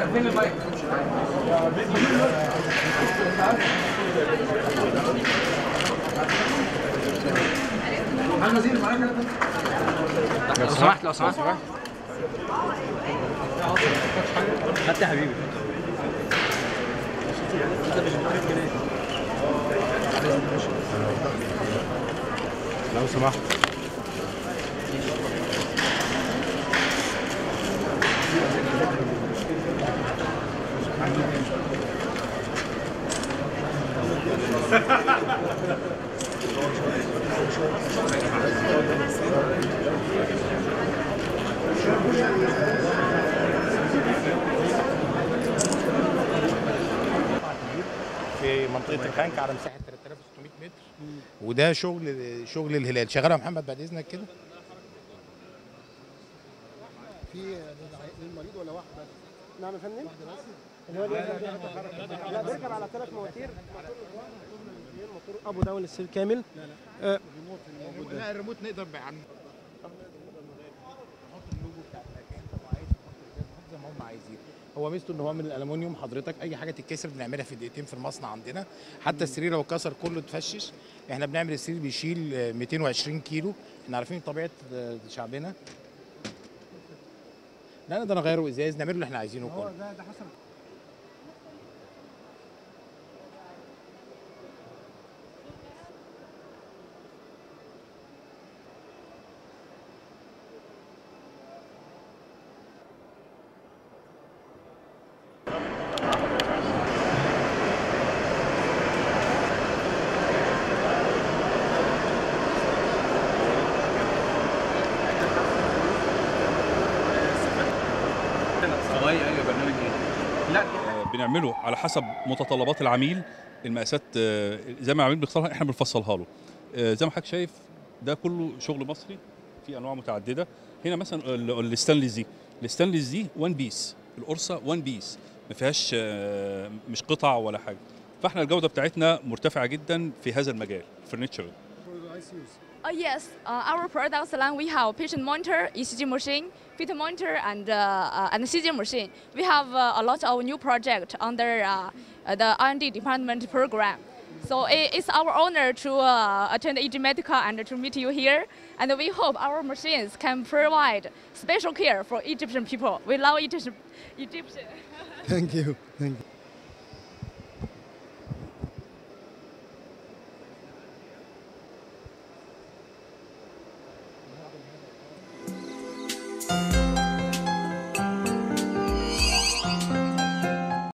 فين المايك؟ محمد وزير معاك لو سمحت لو سمحت خدت يا حبيبي لو سمحت في منطقه الخنك على مساحه 3600 متر وده شغل شغل الهلال شغال يا محمد بعد اذنك كده في المريض ولا واحد بس؟ نعم يا فندم؟ اللي هو لا بيركب على ثلاث مواتير موتور ابو داون السيل كامل لا لا الريموت نقدر عن نحط اللوجو بتاع المكان لو عايز نحط زي ما هم عايزين هو ميزته ان هو من الالومنيوم حضرتك اي حاجه تتكسر بنعملها في دقيقتين في المصنع عندنا حتى السرير لو اتكسر كله اتفشش احنا بنعمل السرير بيشيل آه، 220 كيلو احنا عارفين طبيعه آه، شعبنا لا نقدر نغيره ازاز نعمله اللي احنا عايزينه كله ده ده حصل بنعمله على حسب متطلبات العميل المقاسات آه، زي ما العميل بيختارها احنا بنفصلها له آه، زي ما حضرتك شايف ده كله شغل مصري في انواع متعدده هنا مثلا ال- الستانلس دي الستانلس دي وان بيس القرصه وان بيس ما فيهاش آه، مش قطع ولا حاجه فاحنا الجوده بتاعتنا مرتفعه جدا في هذا المجال فرنتشر Uh, yes, uh, our products line we have patient monitor, ECG machine, fit monitor, and uh, uh, anesthesia machine. We have uh, a lot of new project under uh, uh, the R&D department program. So i- it's our honor to uh, attend EG Medica and to meet you here. And we hope our machines can provide special care for Egyptian people. We love Egyptian. Egyptian. ثانك يو ثانك يو Thank